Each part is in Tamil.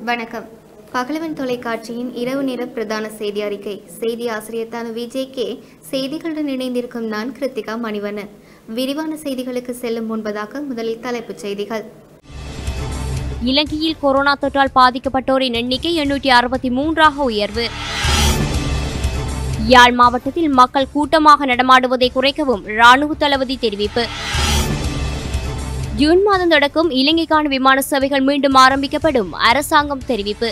வணக்கம் பகலவன் தொலைக்காட்சியின் இரவு நேர பிரதான செய்தி அறிக்கை செய்தி ஆசிரியர் தனு விஜய் கே செய்திகளுடன் இணைந்திருக்கும் நான் கிருத்திகா மணிவண்ணன் விரிவான செய்திகளுக்கு செல்லும் முன்பதாக முதலில் தலைப்புச் செய்திகள் இலங்கையில் கொரோனா தொற்றால் பாதிக்கப்பட்டோரின் எண்ணிக்கை எண்ணூற்றி அறுபத்தி மூன்றாக உயர்வு யாழ் மாவட்டத்தில் மக்கள் கூட்டமாக நடமாடுவதை குறைக்கவும் ராணுவ தளபதி தெரிவிப்பு ஜூன் மாதம் தொடக்கம் இலங்கைக்கான விமான சேவைகள் மீண்டும் ஆரம்பிக்கப்படும் அரசாங்கம் தெரிவிப்பு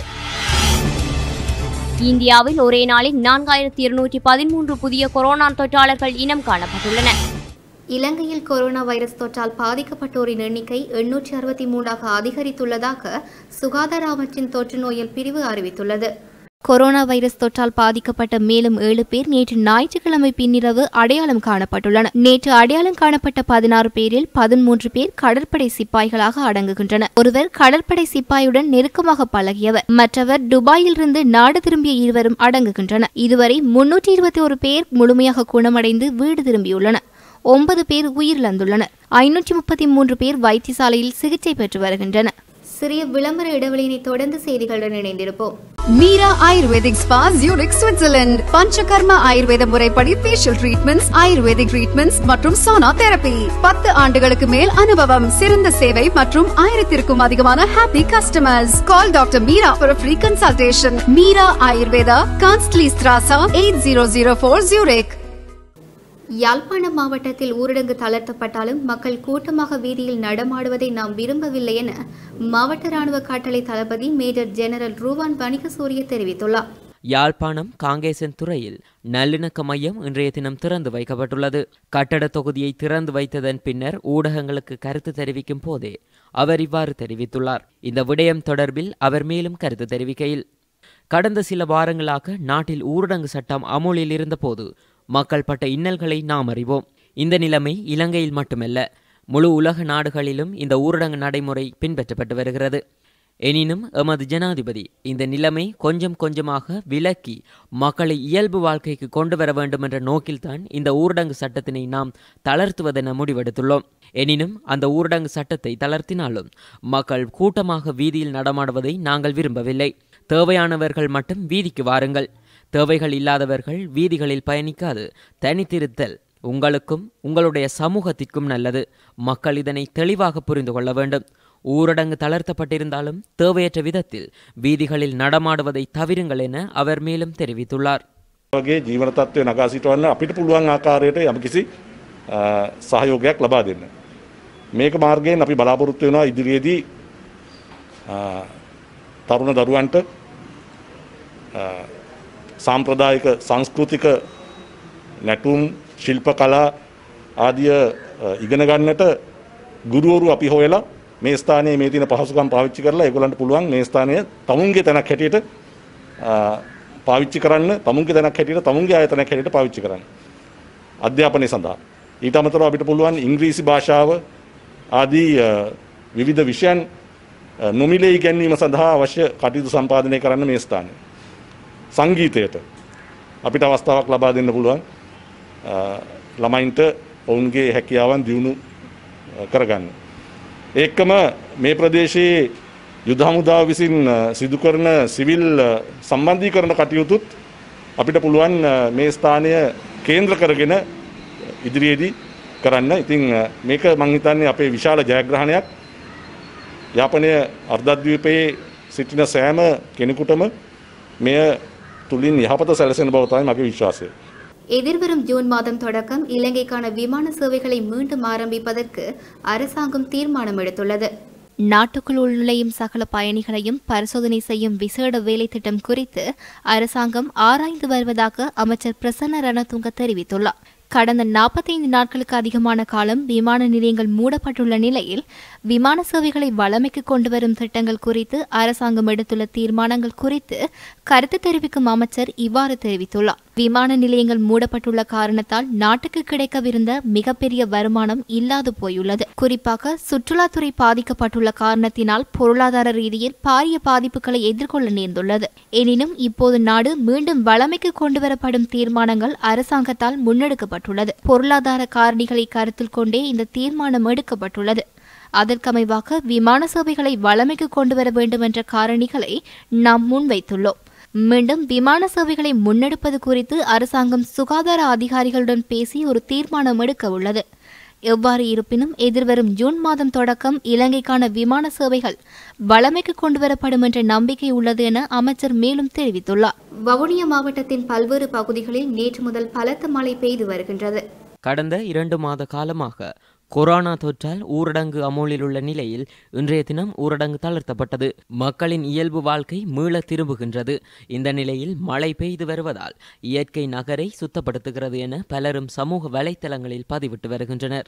இந்தியாவில் ஒரே நாளில் நான்காயிரத்தி இருநூற்றி பதிமூன்று புதிய கொரோனா தொற்றாளர்கள் இனம் காணப்பட்டுள்ளனர் இலங்கையில் கொரோனா வைரஸ் தொற்றால் பாதிக்கப்பட்டோரின் எண்ணிக்கை எண்ணூற்றி அறுபத்தி மூன்றாக அதிகரித்துள்ளதாக சுகாதார அமைச்சின் தொற்று நோயல் பிரிவு அறிவித்துள்ளது கொரோனா வைரஸ் தொற்றால் பாதிக்கப்பட்ட மேலும் ஏழு பேர் நேற்று ஞாயிற்றுக்கிழமை பின்னிரவு அடையாளம் காணப்பட்டுள்ளனர் நேற்று அடையாளம் காணப்பட்ட பதினாறு பேரில் பதிமூன்று பேர் கடற்படை சிப்பாய்களாக அடங்குகின்றனர் ஒருவர் கடற்படை சிப்பாயுடன் நெருக்கமாக பழகியவர் மற்றவர் துபாயிலிருந்து நாடு திரும்பிய இருவரும் அடங்குகின்றனர் இதுவரை முன்னூற்றி இருபத்தி ஒரு பேர் முழுமையாக குணமடைந்து வீடு திரும்பியுள்ளனர் ஒன்பது பேர் உயிரிழந்துள்ளனர் ஐநூற்றி முப்பத்தி மூன்று பேர் வைத்தியசாலையில் சிகிச்சை பெற்று வருகின்றனர் சிறிய விளம்பர இடைவெளியினை தொடர்ந்து செய்திகளுடன் இணைந்திருப்போம் Meera Ayurvedic spa Zurich Switzerland Panchakarma Ayurveda முறைப்படி ஃபேஷியல் ட்ரீட்மெண்ட்ஸ் ஆயுர்வேதிக் ட்ரீட்மெண்ட்ஸ் மற்றும் சோனா தெரப்பி பத்து ஆண்டுகளுக்கு மேல் அனுபவம் சிறந்த சேவை மற்றும் ஆயிரத்திற்கும் அதிகமான happy customers call doctor Meera for free consultation Meera Ayurveda Kanzleistrasse eight zero zero four Zurich Jaffna மாவட்டத்தில் ஊரடங்கு தளர்த்தப்பட்டாலும் மக்கள் கூட்டமாக வீதியில் நடமாடுவதை நாம் விரும்பவில்லை என மாவட்ட ராணுவ காட்டளை தளபதி மேஜர் ஜெனரல் ரூவான் வணிகசூரிய தெரிவித்துள்ளார் யாழ்ப்பாணம் காங்கேசன் துறையில் நல்லிணக்க மையம் இன்றைய தினம் திறந்து வைக்கப்பட்டுள்ளது கட்டட தொகுதியை திறந்து வைத்ததன் பின்னர் ஊடகங்களுக்கு கருத்து தெரிவிக்கும் போதே அவர் இவ்வாறு தெரிவித்துள்ளார் இந்த விடயம் தொடர்பில் அவர் மேலும் கருத்து தெரிவிக்கையில் கடந்த சில வாரங்களாக நாட்டில் ஊரடங்கு சட்டம் அமுலில் இருந்தபோது மக்கள் பட்ட இன்னல்களை நாம் அறிவோம் இந்த நிலைமை இலங்கையில் மட்டுமல்ல முழு உலக நாடுகளிலும் இந்த ஊரடங்கு நடைமுறை பின்பற்றப்பட்டு வருகிறது எனினும் எமது ஜனாதிபதி இந்த நிலைமை கொஞ்சம் கொஞ்சமாக விலக்கி மக்களை இயல்பு வாழ்க்கைக்கு கொண்டு வர வேண்டும் என்ற நோக்கில்தான் இந்த ஊரடங்கு சட்டத்தினை நாம் தளர்த்துவதென முடிவெடுத்துள்ளோம் எனினும் அந்த ஊரடங்கு சட்டத்தை தளர்த்தினாலும் மக்கள் கூட்டமாக வீதியில் நடமாடுவதை நாங்கள் விரும்பவில்லை தேவையானவர்கள் மட்டும் வீதிக்கு வாருங்கள் தேவைகள் இல்லாதவர்கள் வீதிகளில் பயணிக்காது தனித்திருத்தல் உங்களுக்கும் உங்களுடைய சமூகத்திற்கும் நல்லது மக்கள் இதனை தெளிவாக புரிந்து கொள்ள வேண்டும் ஊரடங்கு தளர்த்தப்பட்டிருந்தாலும் தேவையற்ற விதத்தில் வீதிகளில் நடமாடுவதை தவிருங்கள் என அவர் மேலும் தெரிவித்துள்ளார் වගේ ජීවන තත්ත්වය නගා සිටවන්න අපිට පුළුවන් ආකාරයට යම්කිසි අ, සහයෝගයක් ලබා දෙන්න. මේක මාර්ගයෙන් අපි බලාපොරොත්තු වෙනවා ඉදිරියේදී අ, තරුණ දරුවන්ට අ, සාම්ප්‍රදායික සංස්කෘතික නැටුම් ශිල්ප කලා ආදිය අ, ඉගෙන ගන්නට ගුරුවරු අපි හොයලා මේ ස්ථානයේ මේ තියෙන පහසුකම් පාවිච්චි කරලා ඒගොල්ලන්ට පුළුවන් මේ ස්ථානය තමුන්ගේ තැනක් හැටියට අ, පාවිච්චි කරන්න තමුන්ගේ තැනක් හැටියට තමුන්ගේ ආයතනයක් හැටියට පාවිච්චි කරන්න. අධ්‍යාපනය සඳහා. ඊට අමතරව අපිට පුළුවන් ඉංග්‍රීසි භාෂාව ආදී අ, විවිධ විෂයන් අ, නොමිලේ ඉගැන්වීම සඳහා අවශ්‍ය කටයුතු සම්පාදනය කරන්න මේ ස්ථානය. සංගීතයට අපිට අවස්ථාවක් ලබා දෙන්න පුළුවන් අ, ළමයින්ට ඔවුන්ගේ හැකියාවන් දියුණු අ, කරගන්න. ඒක්කම මේ ප්‍රදේශයේ යුද හමුදාව විසින් අ, සිදු කරන සිවිල් අ, සම්බන්ධීකරණ කටයුතුත් අපිට පුළුවන් අ, මේ ස්ථානය කේන්ද්‍ර කරගෙන ඉදිරියේදී කරන්න. ඉතින් අ, මේක මං හිතන්නේ අපේ විශාල ජයග්‍රහණයක්. යාපනය අර්ධද්වීපයේ සිටින සෑම කෙනෙකුටම මෙය තුළින් යහපත සැලසෙන බව තමයි මගේ විශ්වාසය. எதிர்வரும் ஜூன் மாதம் தொடக்கம் இலங்கைக்கான விமான சேவைகளை மீண்டும் ஆரம்பிப்பதற்கு அரசாங்கம் தீர்மானம் எடுத்துள்ளது நாட்டுக்குள் உள்நுழையும் சகல பயணிகளையும் பரிசோதனை செய்யும் விசேட வேலை திட்டம் குறித்து அரசாங்கம் ஆராய்ந்து வருவதாக அமைச்சர் பிரசன்ன ரணதுங்க தெரிவித்துள்ளார் கடந்த நாற்பத்தைந்து நாட்களுக்கு அதிகமான காலம் விமான நிலையங்கள் மூடப்பட்டுள்ள நிலையில் விமான சேவைகளை வளமைக்கு கொண்டு வரும் திட்டங்கள் குறித்து அரசாங்கம் எடுத்துள்ள தீர்மானங்கள் குறித்து கருத்து தெரிவிக்கும் அமைச்சர் இவ்வாறு தெரிவித்துள்ளார் விமான நிலையங்கள் மூடப்பட்டுள்ள காரணத்தால் நாட்டுக்கு கிடைக்கவிருந்த மிகப்பெரிய வருமானம் இல்லாது போயுள்ளது குறிப்பாக சுற்றுலாத்துறை பாதிக்கப்பட்டுள்ள காரணத்தினால் பொருளாதார ரீதியில் பாரிய பாதிப்புகளை எதிர்கொள்ள நேர்ந்துள்ளது எனினும் இப்போது நாடு மீண்டும் வளமைக்கு கொண்டுவரப்படும் தீர்மானங்கள் அரசாங்கத்தால் முன்னெடுக்கப்பட்டுள்ளது பொருளாதார காரணிகளை கருத்தில் கொண்டே இந்த தீர்மானம் எடுக்கப்பட்டுள்ளது அதற்கமைவாக விமான சேவைகளை வளமைக்கு கொண்டு வர வேண்டும் என்ற காரணிகளை நாம் முன்வைத்துள்ளோம் மீண்டும் விமான சேவைகளை முன்னெடுப்பது குறித்து அரசாங்கம் சுகாதார அதிகாரிகளுடன் பேசி ஒரு தீர்மானம் எடுக்க உள்ளது எவ்வாறு இருப்பினும் எதிர்வரும் ஜூன் மாதம் தொடக்கம் இலங்கைக்கான விமான சேவைகள் வளமைக்கு கொண்டுவரப்படும் என்ற நம்பிக்கை உள்ளது என அமைச்சர் மேலும் தெரிவித்துள்ளார் வவுனியா மாவட்டத்தின் பல்வேறு பகுதிகளில் நேற்று முதல் பலத்த மழை பெய்து வருகின்றது கடந்த இரண்டு மாத காலமாக கொரோனா தொற்றால் ஊரடங்கு அமலில் உள்ள நிலையில் இன்றைய தினம் ஊரடங்கு தளர்த்தப்பட்டது மக்களின் இயல்பு வாழ்க்கை மீள திரும்புகின்றது இந்த நிலையில் மழை பெய்து வருவதால் இயற்கை நகரை சுத்தப்படுத்துகிறது என பலரும் சமூக வலைத்தளங்களில் பதிவிட்டு வருகின்றனர்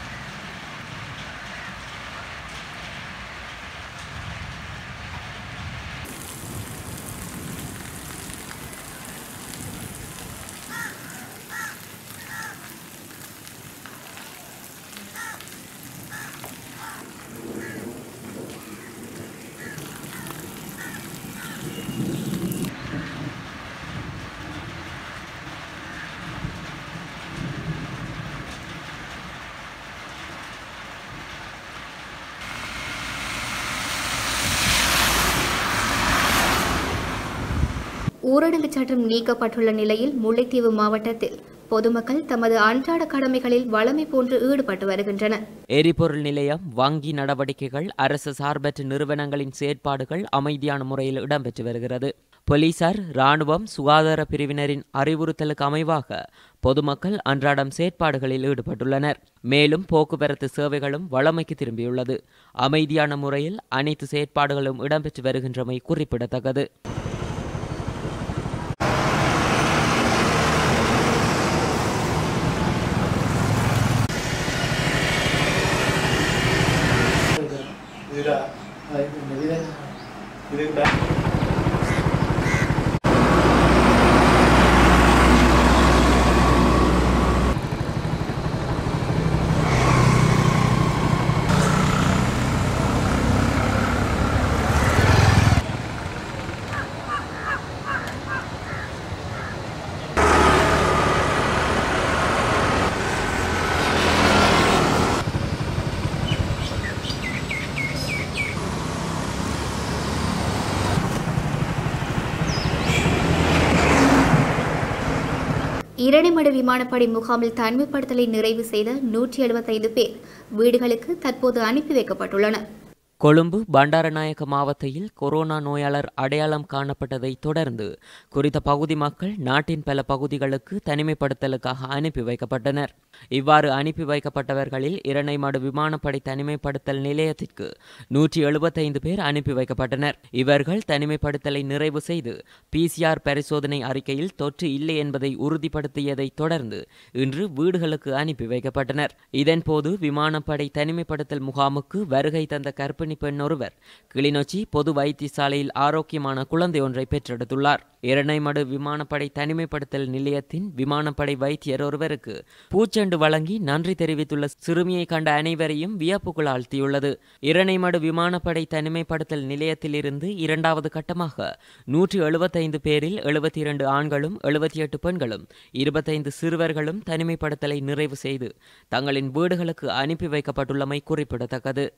ஊரடங்கு சட்டம் நீக்கப்பட்டுள்ள நிலையில் முல்லைத்தீவு மாவட்டத்தில் பொதுமக்கள் தமது அன்றாட கடமைகளில் வளமை போன்று ஈடுபட்டு வருகின்றனர் எரிபொருள் நிலையம் வங்கி நடவடிக்கைகள் அரசு சார்பற்ற நிறுவனங்களின் செயற்பாடுகள் அமைதியான முறையில் இடம்பெற்று வருகிறது போலீசார் இராணுவம் சுகாதார பிரிவினரின் அறிவுறுத்தலுக்கு அமைவாக பொதுமக்கள் அன்றாடம் செயற்பாடுகளில் ஈடுபட்டுள்ளனர் மேலும் போக்குவரத்து சேவைகளும் வளமைக்கு திரும்பியுள்ளது அமைதியான முறையில் அனைத்து செயற்பாடுகளும் இடம்பெற்று வருகின்றமை குறிப்பிடத்தக்கது இரணிமடு விமானப்படை முகாமில் தனிமைப்படுத்தலை நிறைவு செய்த நூற்றி எழுபத்தைந்து பேர் வீடுகளுக்கு தற்போது அனுப்பி வைக்கப்பட்டுள்ளனர் கொழும்பு பண்டாரநாயக்க மாவட்டத்தில் கொரோனா நோயாளர் அடையாளம் காணப்பட்டதை தொடர்ந்து குறித்த பகுதி மக்கள் நாட்டின் பல பகுதிகளுக்கு தனிமைப்படுத்தலுக்காக அனுப்பி வைக்கப்பட்டனர் இவ்வாறு அனுப்பி வைக்கப்பட்டவர்களில் இரணைமடு விமானப்படை தனிமைப்படுத்தல் நிலையத்திற்கு நூற்றி எழுபத்தைந்து பேர் அனுப்பி வைக்கப்பட்டனர் இவர்கள் தனிமைப்படுத்தலை நிறைவு செய்து பிசிஆர் பரிசோதனை அறிக்கையில் தொற்று இல்லை என்பதை உறுதிப்படுத்தியதை தொடர்ந்து இன்று வீடுகளுக்கு அனுப்பி வைக்கப்பட்டனர் இதன்போது விமானப்படை தனிமைப்படுத்தல் முகாமுக்கு வருகை தந்த கர்ப்பிணி பெண் ஒருவர் கிளிநொச்சி பொது வைத்தியசாலையில் ஆரோக்கியமான குழந்தை ஒன்றை பெற்றெடுத்துள்ளார் இரணைமடு விமானப்படை தனிமைப்படுத்தல் நிலையத்தின் விமானப்படை வைத்தியர் ஒருவருக்கு பூச்செண்டு வழங்கி நன்றி தெரிவித்துள்ள சிறுமியை கண்ட அனைவரையும் வியப்புக்குள் ஆழ்த்தியுள்ளது இரணைமடு விமானப்படை தனிமைப்படுத்தல் நிலையத்திலிருந்து இரண்டாவது கட்டமாக நூற்றி எழுபத்தைந்து பேரில் எழுபத்தி இரண்டு ஆண்களும் எழுபத்தி எட்டு பெண்களும் இருபத்தைந்து சிறுவர்களும் தனிமைப்படுத்தலை நிறைவு செய்து தங்களின் வீடுகளுக்கு அனுப்பி வைக்கப்பட்டுள்ளமை குறிப்பிடத்தக்கது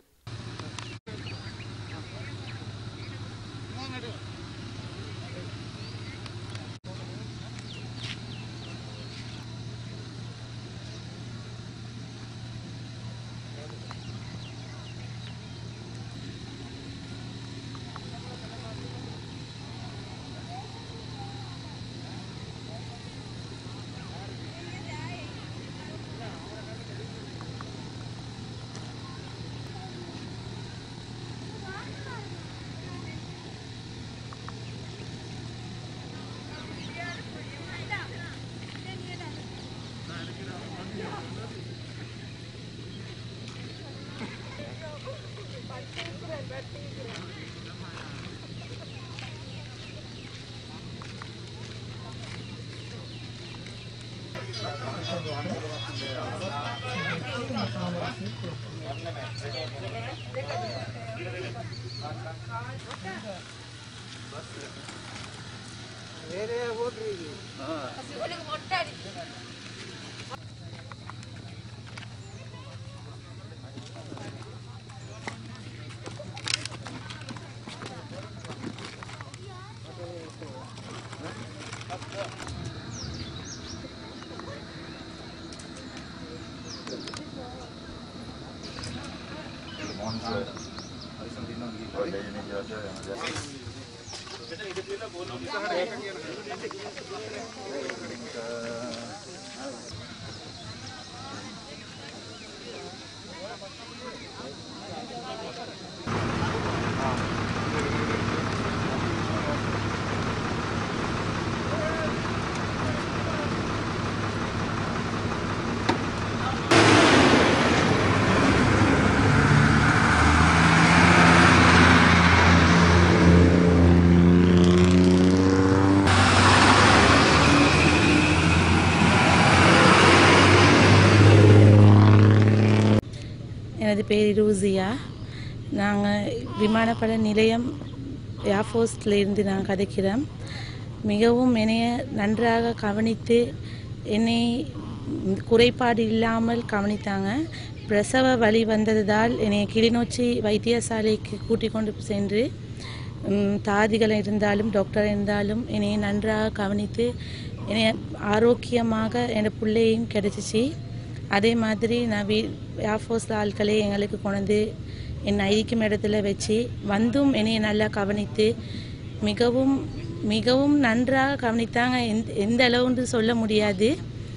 எனது பேர் ரூசியா நாங்கள் விமானப்பட நிலையம் ஏர்ஃபோர்ஸில் இருந்து நான் கதைக்கிறோம் மிகவும் என்னைய நன்றாக கவனித்து என்னை குறைபாடு இல்லாமல் கவனித்தாங்க பிரசவ வலி வந்ததால் என்னை கிளிநொச்சி வைத்தியசாலைக்கு கூட்டிக் கொண்டு சென்று ம், தாதிகள் இருந்தாலும் டாக்டர் இருந்தாலும் என்னை நன்றாக கவனித்து என்னை ஆரோக்கியமாக என் பிள்ளையும் கிடைச்சிச்சு அதே மாதிரி நான் வீ ஏர்ஃபோர்ஸ் ஆட்களே எங்களுக்கு கொண்டு என்னை இருக்கும் இடத்துல வச்சு வந்தும் என்னை நல்லா கவனித்து மிகவும் மிகவும் நன்றாக கவனித்தாங்க எந்த எந்த அளவுன்னு சொல்ல முடியாது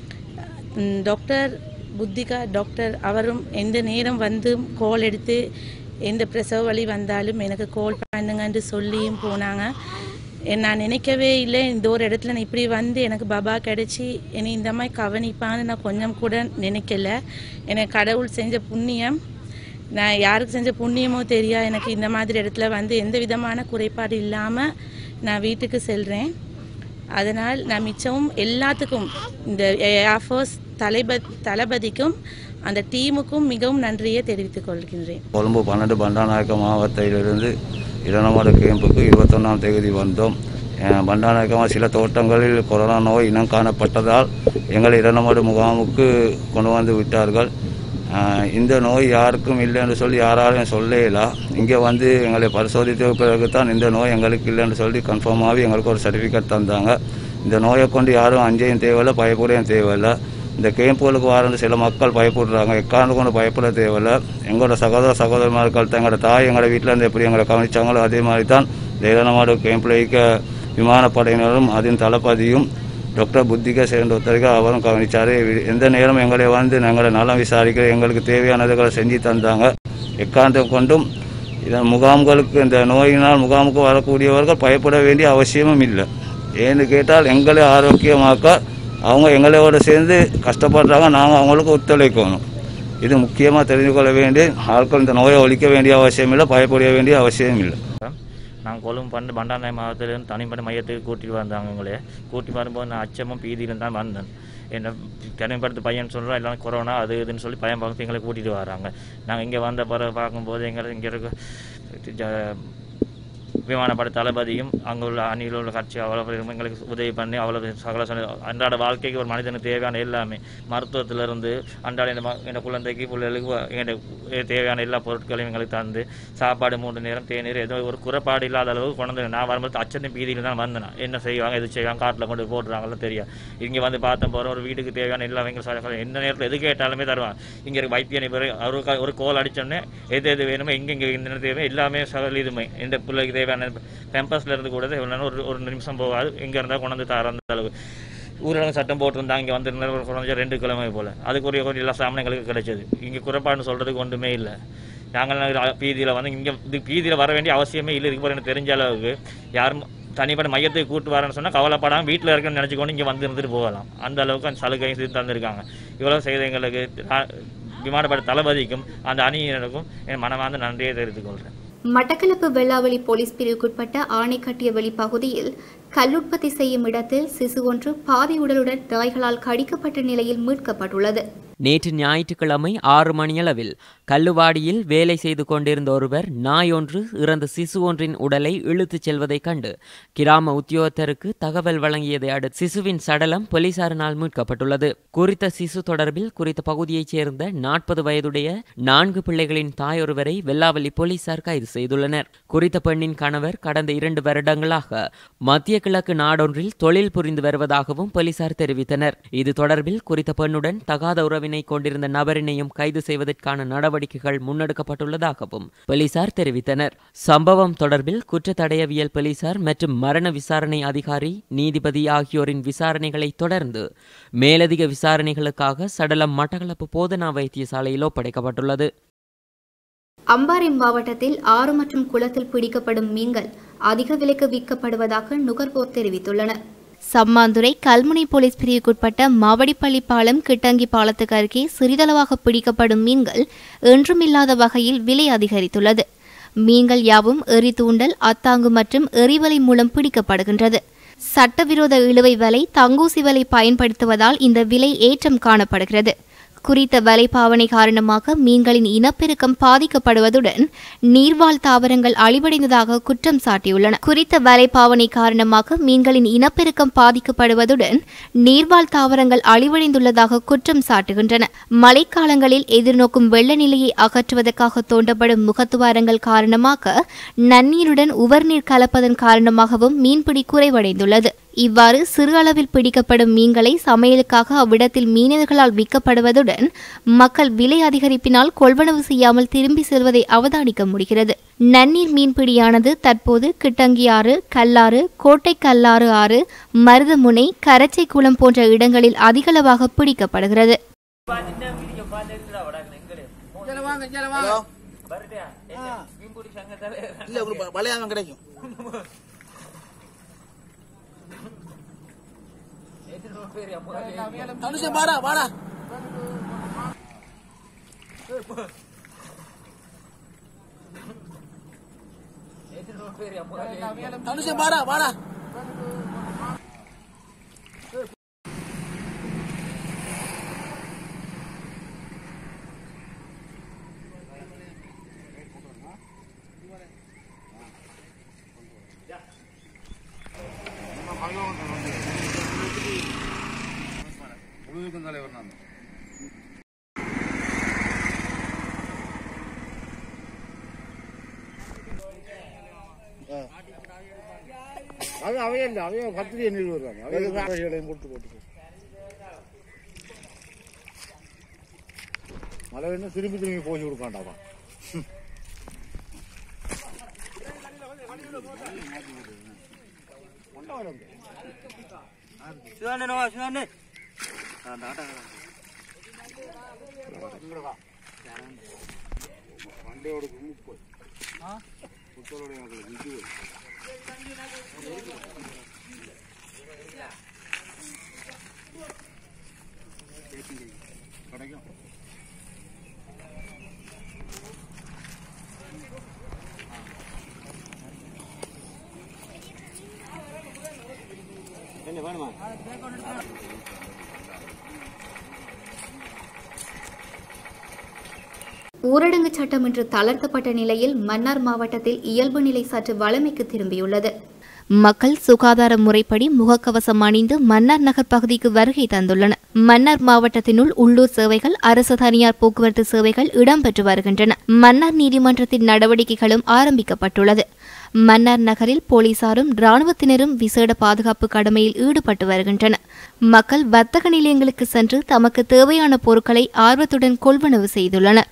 ம், டாக்டர் புத்திகா டாக்டர் அவரும் எந்த நேரம் வந்து கால் எடுத்து எந்த பிரசவ வலி வந்தாலும் எனக்கு கால் பண்ணுங்கன்னு சொல்லியும் போனாங்க எ- நான் நினைக்கவே இல்லை இந்த ஒரு இடத்துல நான் இப்படி வந்து எனக்கு பாபா கிடைச்சி என்னை இந்த மாதிரி கவனிப்பான்னு நான் கொஞ்சம் கூட நினைக்கல எனக்கு கடவுள் செஞ்ச புண்ணியம் நான் யாருக்கு செஞ்ச புண்ணியமோ தெரியா எனக்கு இந்த மாதிரி இடத்துல வந்து எந்த விதமான குறைபாடு இல்லாமல் நான் வீட்டுக்கு செல்கிறேன் அதனால் நான் மிச்சமும் எல்லாத்துக்கும் இந்த ஏர்ஃபோர்ஸ் தலைப தளபதிக்கும் அந்த டீமுக்கும் மிகவும் நன்றியை தெரிவித்துக் கொள்கின்றேன் கொழும்பு பன்னெண்டு பண்டாநாயக்க மாவட்டத்திலிருந்து இரணமட கேம்புக்கு இருபத்தொன்னாம் தேதி வந்தோம் அஹ் பண்டாநாயக்கமா சில தோட்டங்களில் கொரோனா நோய் இனம் காணப்பட்டதால் எங்களை இரணமடு முகாமுக்கு கொண்டு வந்து விட்டார்கள் அஹ் இந்த நோய் யாருக்கும் இல்லை என்று சொல்லி யாராலையும் சொல்லல இங்கே வந்து எங்களை பரிசோதித்த பிறகு தான் இந்த நோய் எங்களுக்கு இல்லைன்னு சொல்லி கன்ஃபார்மாகவே எங்களுக்கு ஒரு சர்டிஃபிகேட் தந்தாங்க இந்த நோயை கொண்டு யாரும் அஞ்சையும் தேவையில்லை பயப்படையும் தேவையில்லை இந்த கேம்புகளுக்கு வர சில மக்கள் பயப்படுறாங்க எக்காரணம் கொண்டு பயப்பட தேவையில்லை எங்களோட சகோதர சகோதரமார்கள் எங்களோட தாய் எங்களோட வீட்டில் இருந்து எப்படி எங்களை கவனிச்சாங்களோ அதே மாதிரி தான் தைரணமாடு கேம்பில் இருக்க விமானப்படையினரும் அதன் தளபதியும் டாக்டர் புத்திகா சேர்ந்த ஒருத்தருக்கு அவரும் கவனிச்சாரு எந்த நேரம் எங்களை வந்து எங்களை நலம் விசாரிக்கிற எங்களுக்கு தேவையானதுகளை செஞ்சு தந்தாங்க எக்காரணம் கொண்டும் இதன் முகாம்களுக்கு இந்த நோயினால் முகாமுக்கு வரக்கூடியவர்கள் பயப்பட வேண்டிய அவசியமும் இல்லை ஏன்னு கேட்டால் எங்களை ஆரோக்கியமாக்க அவங்க எங்களோட சேர்ந்து கஷ்டப்படுறாங்க நாங்கள் அவங்களுக்கு ஒத்துழைக்கணும் இது முக்கியமாக தெரிந்து கொள்ள வேண்டிய ஆட்கள் இந்த நோயை ஒழிக்க வேண்டிய அவசியம் இல்லை பயப்பட வேண்டிய அவசியம் இல்லை நாங்கள் கொழும்பு பண்ணு பண்டாநாய மாவட்டத்திலிருந்து தனிப்பட்ட மையத்துக்கு கூட்டிட்டு வந்தாங்க எங்களே கூட்டி வரும்போது நான் அச்சமும் பீதியிலும் தான் வந்தேன் என்ன தனிப்படுத்த பையன் சொல்கிறோம் எல்லாம் கொரோனா அது இதுன்னு சொல்லி பையன் பார்த்து எங்களை கூட்டிகிட்டு வராங்க நாங்கள் இங்கே வந்த பிறகு பார்க்கும்போது எங்களை இங்கே இருக்க ஜ- விமானப்பட தளபதியும் அங்கே உள்ள அணியில் உள்ள கட்சி அவ்வளோ பேரும் எங்களுக்கு உதவி பண்ணி அவ்வளோ சகல சொன்ன அன்றாட வாழ்க்கைக்கு ஒரு மனிதனுக்கு தேவையான எல்லாமே மருத்துவத்திலிருந்து அன்றாட இந்த ம- இந்த குழந்தைக்கு பிள்ளைகளுக்கு எங்களுக்கு தேவையான எல்லா பொருட்களையும் எங்களுக்கு தந்து சாப்பாடு மூன்று நேரம் தேநீர் ஏதோ ஒரு குறைபாடு இல்லாத அளவுக்கு கொண்டு வந்து நான் வரும்போது அச்சத்தின் பீதியில் தான் வந்தேன் நான். என்ன செய்வாங்க எது செய்வாங்க காட்டில் கொண்டு போய் போடுறாங்களோ தெரியும் இங்கே வந்து பார்த்த போகிறோம் ஒரு வீட்டுக்கு தேவையான எல்லா எங்களுக்கு ச- எந்த நேரத்தில் எது கேட்டாலுமே தருவாங்க இங்கே இருக்க வைத்திய நிபுணர் ஒரு க- ஒரு கோல் அடிச்சோடனே எது எது வேணுமோ எங்கே இங்கே இந்த தேவை எல்லாமே சகல இதுமே இந்த பிள்ளைக்கு தேவையான பெம்பஸ்ல இருந்து கூட தேவையான ஒரு ஒரு நிமிஷம் போகாது எங்கே இருந்தால் கொண்டு வந்து தர அந்த அளவு ஊரடங்கு சட்டம் போட்டிருந்தாங்க இங்கே வந்து ஒரு குறைஞ்ச ரெண்டு கிழமை போல் அதுக்குரிய கொஞ்சம் எல்லா சாமானும் எங்களுக்கு கிடைச்சது இங்கே குறைபாடுன்னு சொல்கிறதுக்கு ஒன்றுமே இல்லை நாங்கள் பீதியில் வந்து இங்கே இது பீதியில் வர வேண்டிய அவசியமே இல்லை இதுக்கு எனக்கு தெரிஞ்ச அளவுக்கு யாரும் தனிப்பட்ட மையத்துக்கு கூட்டு வரேன்னு சொன்னால் கவலைப்படாமல் வீட்டில் இருக்குன்னு நினச்சிக்கொண்டு இங்கே வந்து இருந்துட்டு போகலாம் அந்த அளவுக்கு அந்த சலுகையும் செய்து தந்திருக்காங்க இவ்வளோ செய்த எங்களுக்கு ரா- விமானப்பட தளபதிக்கும் அந்த அணியினருக்கும் என் மனமார்ந்த நன்றியை தெரிவித்துக் கொள்கிறேன் மட்டக்களப்பு வெள்ளாவளி போலீஸ் பிரிவுக்குட்பட்ட ஆணைக்கட்டிய வெளி பகுதியில் கல்லுற்பத்தி செய்யும் இடத்தில் சிசு ஒன்று பாதி உடலுடன் நாய்களால் கடிக்கப்பட்ட நிலையில் மீட்கப்பட்டுள்ளது நேற்று ஞாயிற்றுக்கிழமை ஆறு மணியளவில் கல்லுவாடியில் வேலை செய்து கொண்டிருந்த ஒருவர் நாய் ஒன்று இறந்த சிசு ஒன்றின் உடலை இழுத்துச் செல்வதைக் கண்டு கிராம உத்தியோகத்தருக்கு தகவல் வழங்கியதை அடுத்து சிசுவின் சடலம் போலீசாரினால் மீட்கப்பட்டுள்ளது குறித்த சிசு தொடர்பில் குறித்த பகுதியைச் சேர்ந்த நாற்பது வயதுடைய நான்கு பிள்ளைகளின் தாயொருவரை வெள்ளாவள்ளி போலீசார் கைது செய்துள்ளனர் குறித்த பெண்ணின் கணவர் கடந்த இரண்டு வருடங்களாக மத்திய கிழக்கு நாடொன்றில் தொழில் புரிந்து வருவதாகவும் போலீசார் தெரிவித்தனர் இது தொடர்பில் குறித்த பெண்ணுடன் தகாத உறவினர் பாஸ்போர்ட்டினை கொண்டிருந்த நபரினையும் கைது செய்வதற்கான நடவடிக்கைகள் முன்னெடுக்கப்பட்டுள்ளதாகவும் போலீசார் தெரிவித்தனர் சம்பவம் தொடர்பில் குற்றத்தடயவியல் போலீசார் மற்றும் மரண விசாரணை அதிகாரி நீதிபதி ஆகியோரின் விசாரணைகளை தொடர்ந்து மேலதிக விசாரணைகளுக்காக சடலம் மட்டக்களப்பு போதனா வைத்தியசாலையில் ஒப்படைக்கப்பட்டுள்ளது அம்பாறை மாவட்டத்தில் ஆறு மற்றும் குளத்தில் பிடிக்கப்படும் மீன்கள் அதிக விலைக்கு விற்கப்படுவதாக நுகர்வோர் தெரிவித்துள்ளனர் சம்மாந்துறை கல்முனை போலீஸ் பிரிவுக்குட்பட்ட மாவடிப்பள்ளி பாலம் கிட்டங்கி பாலத்துக்கு அருகே சிறிதளவாக பிடிக்கப்படும் மீன்கள் என்றுமில்லாத வகையில் விலை அதிகரித்துள்ளது மீன்கள் யாவும் எரி தூண்டல் அத்தாங்கு மற்றும் எரிவலை மூலம் பிடிக்கப்படுகின்றது சட்டவிரோத இழுவை வலை தங்கூசி வலை பயன்படுத்துவதால் இந்த விலை ஏற்றம் காணப்படுகிறது குறித்த வலைப்பாவனை காரணமாக மீன்களின் இனப்பெருக்கம் பாதிக்கப்படுவதுடன் நீர்வாழ் தாவரங்கள் அழிவடைந்ததாக குற்றம் சாட்டியுள்ளன குறித்த வலைப்பாவனை காரணமாக மீன்களின் இனப்பெருக்கம் பாதிக்கப்படுவதுடன் நீர்வாழ் தாவரங்கள் அழிவடைந்துள்ளதாக குற்றம் சாட்டுகின்றன மழைக்காலங்களில் எதிர்நோக்கும் வெள்ள நிலையை அகற்றுவதற்காக தோண்டப்படும் முகத்துவாரங்கள் காரணமாக நன்னீருடன் உவர்நீர் கலப்பதன் காரணமாகவும் மீன்பிடி குறைவடைந்துள்ளது இவ்வாறு சிறு அளவில் பிடிக்கப்படும் மீன்களை சமையலுக்காக அவ்விடத்தில் மீனவர்களால் விற்கப்படுவதுடன் மக்கள் விலை அதிகரிப்பினால் கொள்வனவு செய்யாமல் திரும்பி செல்வதை அவதானிக்க முடிகிறது நன்னீர் மீன்பிடியானது தற்போது கிட்டங்கி ஆறு கல்லாறு கோட்டை கல்லாறு ஆறு மருதமுனை கரச்சை குளம் போன்ற இடங்களில் அதிகளவாக பிடிக்கப்படுகிறது இல்ல உங்களுக்கு வளையாம கிடைக்கும் தனுஷன் வாடா வாடா தனுஷன் வாடா வாடா அது அவையல்ல அவைய பத்திரிகை எண்ணில் வருவாங்க அவைகளையும் கொடுத்து போட்டு மழை வேணும் திரும்பி திரும்பி போய் கொடுக்காண்டாவா வண்டியோட முப்பது புத்தரோட எங்களுக்கு இது கிடைக்கும் என்ன வேணுமா ஊரடங்கு சட்டம் இன்று தளர்த்தப்பட்ட நிலையில் மன்னார் மாவட்டத்தில் இயல்பு நிலை சற்று வளமைக்கு திரும்பியுள்ளது மக்கள் சுகாதார முறைப்படி முகக்கவசம் அணிந்து மன்னார் நகர் பகுதிக்கு வருகை தந்துள்ளனர் மன்னார் மாவட்டத்தினுள் உள்ளூர் சேவைகள் அரசு தனியார் போக்குவரத்து சேவைகள் இடம்பெற்று வருகின்றன மன்னார் நீதிமன்றத்தின் நடவடிக்கைகளும் ஆரம்பிக்கப்பட்டுள்ளது மன்னார் நகரில் போலீசாரும் இராணுவத்தினரும் விசேட பாதுகாப்பு கடமையில் ஈடுபட்டு வருகின்றனர் மக்கள் வர்த்தக நிலையங்களுக்கு சென்று தமக்கு தேவையான பொருட்களை ஆர்வத்துடன் கொள்வனவு செய்துள்ளனர்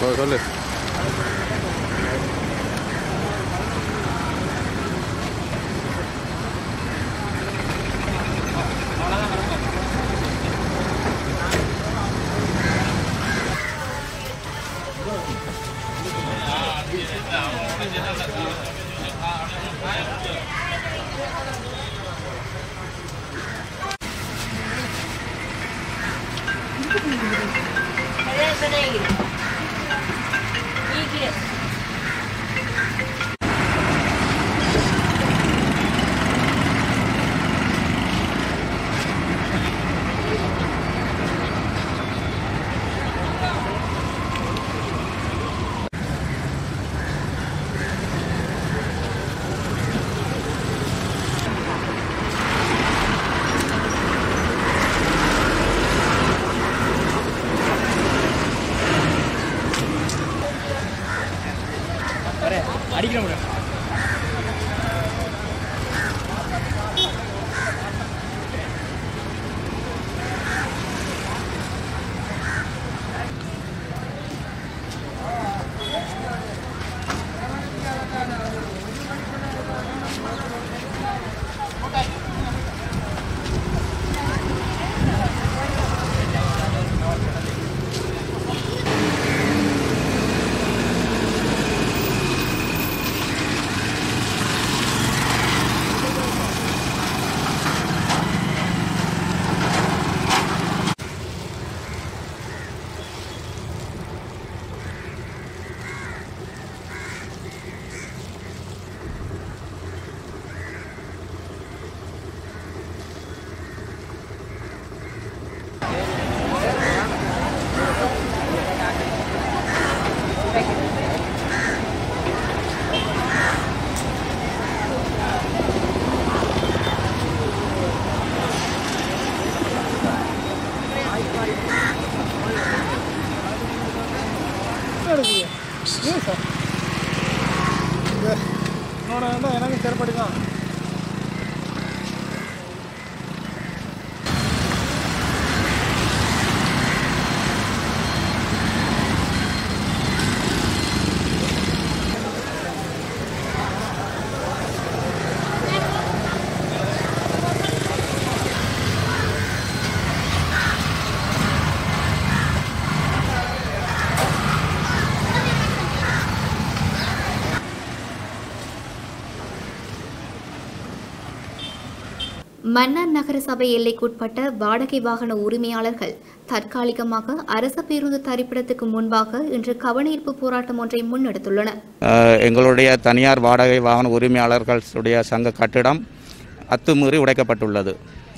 சொல்லு எனக்கு சிறப்படிதான் மன்னார் நகர சபை எல்லைக்குட்பட்ட வாடகை வாகன உரிமையாளர்கள் தற்காலிகமாக அரச பேருந்து தரிப்பிடத்துக்கு முன்பாக இன்று கவனஈர்ப்பு போராட்டம் ஒன்றை முன்னெடுத்துள்ளனர் அஹ், எங்களுடைய தனியார் வாடகை வாகன உரிமையாளர்களுடைய சங்க கட்டிடம் அத்துமீறி உடைக்கப்பட்டுள்ளது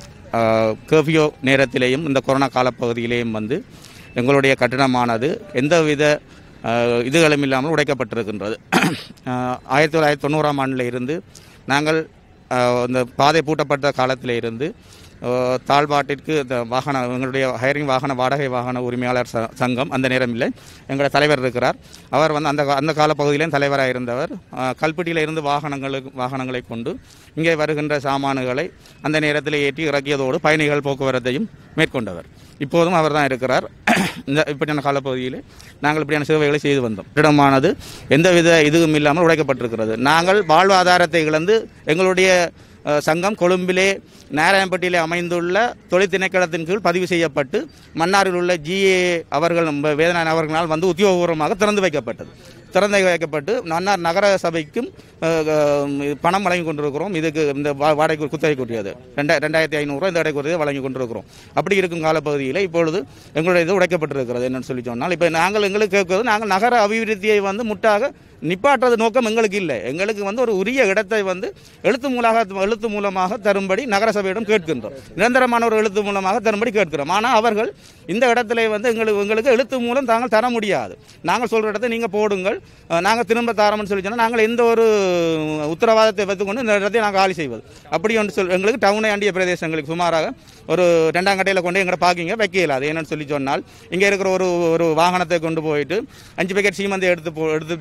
கர்ஃபியூ நேரத்திலேயும் இந்த கொரோனா காலப்பகுதியிலேயும் வந்து எங்களுடைய கட்டிடமானது எந்தவித அஹ், இதுகளும் இல்லாமல் உடைக்கப்பட்டிருக்கின்றது அஹ், ஆயிரத்தி தொள்ளாயிரத்தி தொண்ணூறாம் ஆண்டில் இருந்து நாங்கள் அஹ், இந்த பாதை பூட்டப்பட்ட காலத்திலே இருந்து அஹ், தாழ்பாட்டிற்கு இந்த வாகன எங்களுடைய ஹையரிங் வாகன வாடகை வாகன உரிமையாளர் ச- சங்கம் அந்த நேரம் இல்லை எங்களுடைய தலைவர் இருக்கிறார் அவர் வந்து அந்த கா- அந்த காலப்பகுதியிலும் தலைவராக இருந்தவர் அஹ், கல்பட்டியில் இருந்து வாகனங்களுக்கு வாகனங்களை கொண்டு இங்கே வருகின்ற சாமான்களை அந்த நேரத்தில் ஏற்றி இறக்கியதோடு பயணிகள் போக்குவரத்தையும் மேற்கொண்டவர் இப்போதும் அவர் தான் இருக்கிறார் இந்த இப்படியான காலப்பகுதியில் நாங்கள் இப்படியான சேவைகளை செய்து வந்தோம் இடமானது எந்தவித இதுவும் இல்லாமல் உடைக்கப்பட்டிருக்கிறது நாங்கள் வாழ்வாதாரத்தை இழந்து எங்களுடைய அஹ், சங்கம் கொழும்பிலே நாராயணப்பட்டியிலே அமைந்துள்ள தொழில் திணைக்களத்தின் கீழ் பதிவு செய்யப்பட்டு மன்னாரில் உள்ள ஜிஏ அவர்கள் வேதனான் அவர்களால் வந்து உத்தியோகபூர்வமாக திறந்து வைக்கப்பட்டது திறந்து வைக்கப்பட்டு மன்னார் நகர சபைக்கும் அஹ், அஹ், பணம் வழங்கி கொண்டிருக்கிறோம் இதுக்கு இந்த வா- வாடகை குத்தகை கூட்டியது ரெண்டா ரெண்டாயிரத்தி ஐநூறுரூவா இந்த வாடகை வழங்கி கொண்டிருக்கிறோம் அப்படி இருக்கும் காலப்பகுதியில் இப்பொழுது எங்களுடைய இது உடைக்கப்பட்டிருக்கிறது என்னன்னு சொல்லி சொன்னால் இப்போ நாங்கள் எங்களுக்கு கேட்கிறது நாங்கள் நகர அபிவிருத்தியை வந்து முட்டாக நிப்பாட்டுறது நோக்கம் எங்களுக்கு இல்லை எங்களுக்கு வந்து ஒரு உரிய இடத்தை வந்து எழுத்து மூலமாக எழுத்து மூலமாக தரும்படி நகரசபையிடம் கேட்கின்றோம் நிரந்தரமான ஒரு எழுத்து மூலமாக தரும்படி கேட்கிறோம் ஆனால் அவர்கள் இந்த இடத்துல வந்து எங்களுக்கு எங்களுக்கு எழுத்து மூலம் தாங்கள் தர முடியாது நாங்கள் சொல்கிற இடத்தை நீங்கள் போடுங்கள் அஹ், நாங்கள் திரும்ப தரோம்னு சொல்லி சொன்னால் நாங்கள் எந்த ஒரு உத்தரவாதத்தை வைத்துக்கொண்டு இந்த இடத்தை நாங்கள் காலி செய்வது அப்படி ஒன்று சொல் எங்களுக்கு டவுனை அண்டிய பிரதேசங்களுக்கு சுமாராக ஒரு ரெண்டாம் கட்டையில் கொண்டு எங்களை பார்க்கிங்க வைக்க இயலாது என்னன்னு சொல்லி சொன்னால் இங்கே இருக்கிற ஒரு ஒரு வாகனத்தை கொண்டு போயிட்டு அஞ்சு பேக்கெட் சீமந்தை எடுத்து போ எடுத்துட்டு ஒரு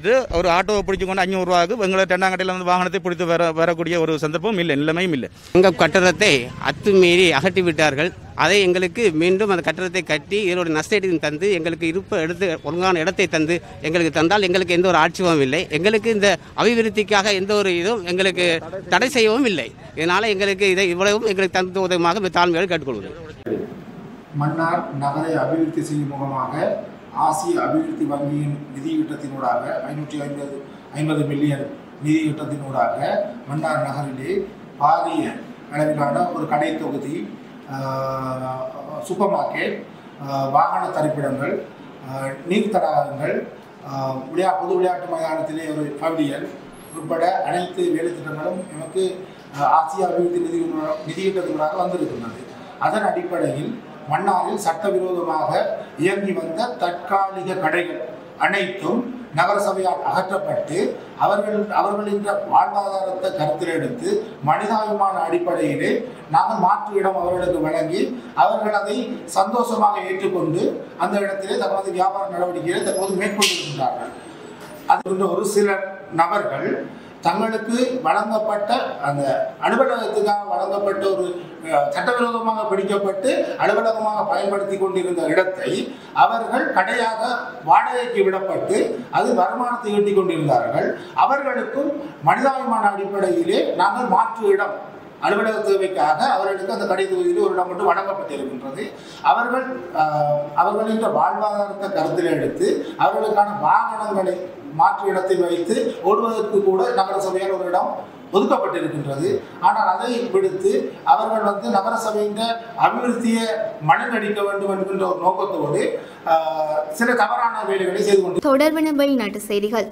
ஒரு ஆட்டோவை பிடிச்சு கொண்டு அஞ்சூறுரூவாக்கு எங்களை ரெண்டாங்கட்டையில் வந்து வாகனத்தை பிடித்து வர வரக்கூடிய ஒரு சந்தர்ப்பம் இல்லை நிலைமையும் இல்லை எங்கள் கட்டடத்தை அத்துமீறி அகற்றி விட்டார்கள் அதை எங்களுக்கு மீண்டும் அந்த கட்டடத்தை கட்டி இதோட நஷ்டத்தையும் தந்து எங்களுக்கு இருப்ப எடுத்து ஒழுங்கான இடத்தை தந்து எங்களுக்கு தந்தால் எங்களுக்கு எந்த ஒரு ஆட்சியமும் இல்லை எங்களுக்கு இந்த அபிவிருத்திக்காக எந்த ஒரு இதுவும் எங்களுக்கு தடை செய்யவும் இல்லை இதனால் எங்களுக்கு இதை இவ்வளவும் எங்களுக்கு தந்து உதவியாக தாழ்மையாக கேட்டுக்கொள்கிறேன் மன்னார் நகரை அபிவிருத்தி செய்யும் முகமாக ஆசிய அபிவிருத்தி வங்கியின் நிதியிட்டத்தினூடாக ஐநூற்றி ஐம்பது ஐம்பது மில்லியன் நிதியிட்டத்தினூடாக மன்னார் நகரிலே பாரிய அளவிலான ஒரு கடை தொகுதி ஆஹ், சூப்பர் மார்க்கெட் ஆஹ், வாகன தரிப்பிடங்கள் ஆஹ், நீர் தடாகங்கள் ஆஹ், விளையா பொது விளையாட்டு மைதானத்திலே ஒரு பவிலியன் உட்பட அனைத்து வேலை திட்டங்களும் எமக்கு ஆஹ், ஆசிய அபிவிருத்தி நிதி நிதியிட்டத்தினூடாக வந்திருக்கின்றது அதன் அடிப்படையில் மன்னாரில் சட்டவிரோதமாக இயங்கி வந்த தற்காலிக கடைகள் அனைத்தும் நகரசபையால் அகற்றப்பட்டு அவர்கள் அவர்களின் வாழ்வாதாரத்தை கருத்தில் எடுத்து மனிதாபிமான அடிப்படையிலே நாங்கள் மாற்று இடம் அவர்களுக்கு வழங்கி அவர்கள் அதை சந்தோஷமாக ஏற்றுக்கொண்டு அந்த இடத்திலே தமது வியாபார நடவடிக்கைகளை தற்போது மேற்கொண்டிருக்கின்றார்கள் அது போன்ற ஒரு சில நபர்கள் தங்களுக்கு வழங்கப்பட்ட அந்த அலுவலகத்துக்காக வழங்கப்பட்ட ஒரு அஹ், சட்டவிரோதமாக பிடிக்கப்பட்டு அலுவலகமாக பயன்படுத்தி கொண்டிருந்த இடத்தை அவர்கள் கடையாக வாடகைக்கு விடப்பட்டு அது வருமானத்தை ஈட்டிக் கொண்டிருந்தார்கள் அவர்களுக்கும் மனிதாபிமான அடிப்படையிலே நாங்கள் மாற்று இடம் அலுவலக தேவைக்காக அவர்களுக்கு அந்த கடை தொகுதியில் ஒரு இடம் மட்டும் வழங்கப்பட்டிருக்கின்றது அவர்கள் ஆஹ், அவர்களின் வாழ்வாதாரத்தை கருத்தில் எடுத்து அவர்களுக்கான வாகனங்களை மாற்று இடத்தில் வைத்து ஓடுவதற்கு கூட நகர சபையால் ஒரு இடம் ஒதுக்கப்பட்டிருக்கின்றது ஆனால் அதை விடுத்து அவர்கள் வந்து நகர சபையின் அபிவிருத்தியை மழுங்கடிக்க வேண்டும் என்கின்ற ஒரு நோக்கத்தோடு ஆஹ், சில தவறான வேலைகளை செய்து கொண்டு தொடர்பென வெளிநாட்டு செய்திகள்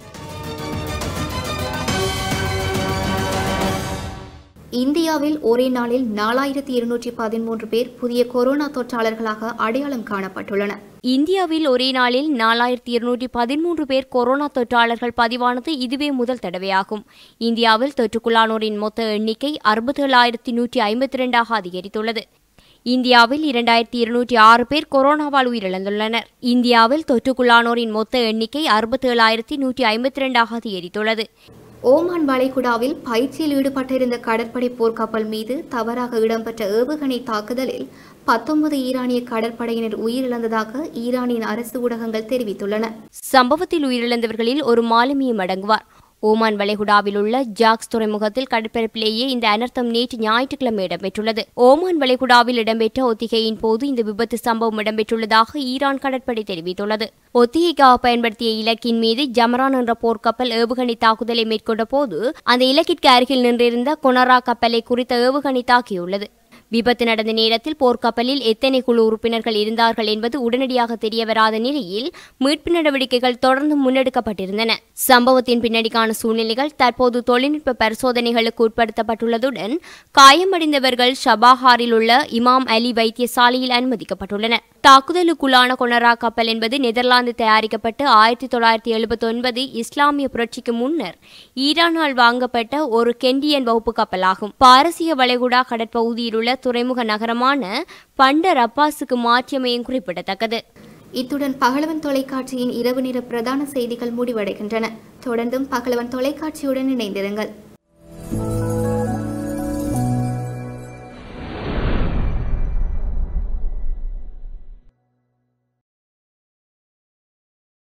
இந்தியாவில் ஒரே நாளில் நாலாயிரத்தி இருநூற்றி பதிமூன்று பேர் புதிய கொரோனா தொற்றாளர்களாக அடையாளம் காணப்பட்டுள்ளனர் இந்தியாவில் ஒரே நாளில் நாலாயிரத்தி இருநூற்றி பதிமூன்று பேர் கொரோனா தொற்றாளர்கள் பதிவானது இதுவே முதல் தடவையாகும் இந்தியாவில் தொற்றுக்குள்ளானோரின் மொத்த எண்ணிக்கை அறுபத்தேழாயிரத்தி நூற்றி ஐம்பத்தி இரண்டாக அதிகரித்துள்ளது இந்தியாவில் இரண்டாயிரத்தி இருநூற்றி ஆறு பேர் கொரோனாவால் உயிரிழந்துள்ளனர் இந்தியாவில் தொற்றுக்குள்ளானோரின் மொத்த எண்ணிக்கை அறுபத்தேழாயிரத்தி நூற்றி ஐம்பத்தி இரண்டாக அதிகரித்துள்ளது ஓமான் வளைகுடாவில் பயிற்சியில் ஈடுபட்டிருந்த கடற்படை போர்க்கப்பல் மீது தவறாக இடம்பெற்ற ஏவுகணை தாக்குதலில் பத்தொன்பது ஈரானிய கடற்படையினர் உயிரிழந்ததாக ஈரானின் அரசு ஊடகங்கள் தெரிவித்துள்ளன சம்பவத்தில் உயிரிழந்தவர்களில் ஒரு மாலுமியும் அடங்குவார் ஓமான் வளைகுடாவில் உள்ள ஜாக்ஸ் துறைமுகத்தில் கடற்பரப்பிலேயே இந்த அனர்த்தம் நேற்று ஞாயிற்றுக்கிழமை இடம்பெற்றுள்ளது ஓமான் வளைகுடாவில் இடம்பெற்ற ஒத்திகையின் போது இந்த விபத்து சம்பவம் இடம்பெற்றுள்ளதாக ஈரான் கடற்படை தெரிவித்துள்ளது ஒத்திகைக்காக பயன்படுத்திய இலக்கின் மீது ஜமரான் என்ற போர்க்கப்பல் ஏவுகணை தாக்குதலை மேற்கொண்ட போது அந்த இலக்கிற்கு அருகில் நின்றிருந்த கொனரா கப்பலை குறித்த ஏவுகணை தாக்கியுள்ளது விபத்து நடந்த நேரத்தில் போர்க்கப்பலில் எத்தனை குழு உறுப்பினர்கள் இருந்தார்கள் என்பது உடனடியாக தெரியவராத நிலையில் மீட்பு நடவடிக்கைகள் தொடர்ந்து முன்னெடுக்கப்பட்டிருந்தன சம்பவத்தின் பின்னணிக்கான சூழ்நிலைகள் தற்போது தொழில்நுட்ப பரிசோதனைகளுக்கு உட்படுத்தப்பட்டுள்ளதுடன் காயமடைந்தவர்கள் ஷபாஹாரில் உள்ள இமாம் அலி வைத்தியசாலையில் அனுமதிக்கப்பட்டுள்ளனர் தாக்குதலுக்குள்ளான கொனரா கப்பல் என்பது நெதர்லாந்து தயாரிக்கப்பட்டு ஆயிரத்தி தொள்ளாயிரத்தி எழுபத்தி ஒன்பது இஸ்லாமிய புரட்சிக்கு முன்னர் ஈரானால் வாங்கப்பட்ட ஒரு கெண்டியன் வகுப்பு கப்பலாகும் பாரசீக வளைகுடா கடற்பகுதியில் உள்ள துறைமுக நகரமான பண்டர் அப்பாஸுக்கு மாற்றியமையும் குறிப்பிடத்தக்கது இத்துடன் பகலவன் தொலைக்காட்சியின் இரவு நேர பிரதான செய்திகள் முடிவடைகின்றன தொடர்ந்தும் பகலவன் தொலைக்காட்சியுடன் இணைந்திருங்கள்